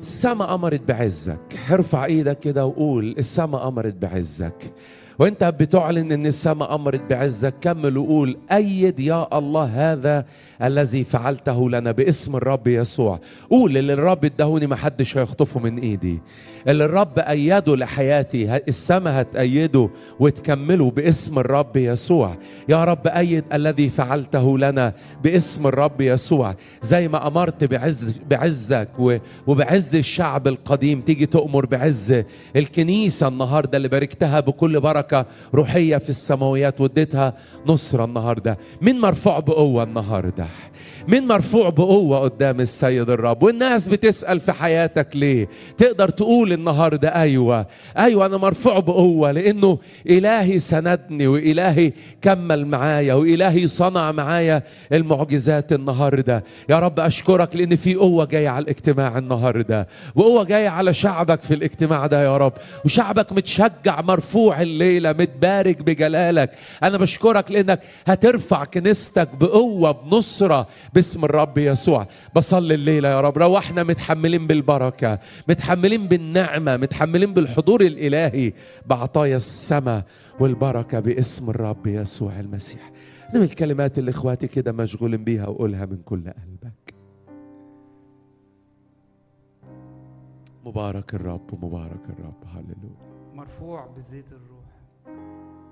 السماء أمرت بعزك ارفع ايدك كده وقول السماء أمرت بعزك وانت بتعلن ان السماء امرت بعزك كمل وقول ايد يا الله هذا الذي فعلته لنا باسم الرب يسوع قول اللي الرب ادهوني ما حدش هيخطفه من ايدي اللي الرب ايده لحياتي السماء هتأيده وتكمله باسم الرب يسوع يا رب ايد الذي فعلته لنا باسم الرب يسوع زي ما امرت بعز بعزك و- وبعز الشعب القديم تيجي تؤمر بعز الكنيسه النهارده اللي باركتها بكل بركه روحيه في السماويات واديتها نصره النهارده مين مرفوع بقوه النهارده مين مرفوع بقوه قدام السيد الرب والناس بتسال في حياتك ليه تقدر تقول النهارده ايوه ايوه انا مرفوع بقوه لانه الهي سندني والهي كمل معايا والهي صنع معايا المعجزات النهارده يا رب اشكرك لان في قوه جايه على الاجتماع النهارده وقوه جايه على شعبك في الاجتماع ده يا رب وشعبك متشجع مرفوع الليله متبارك بجلالك انا بشكرك لانك هترفع كنيستك بقوه بنصره باسم الرب يسوع بصلي الليله يا رب روحنا متحملين بالبركه متحملين بالنعمه متحملين بالحضور الالهي بعطايا السماء والبركه باسم الرب يسوع المسيح دي من الكلمات اللي اخواتي كده مشغولين بيها وقولها من كل قلبك مبارك الرب مبارك الرب هللويا مرفوع بزيت الروح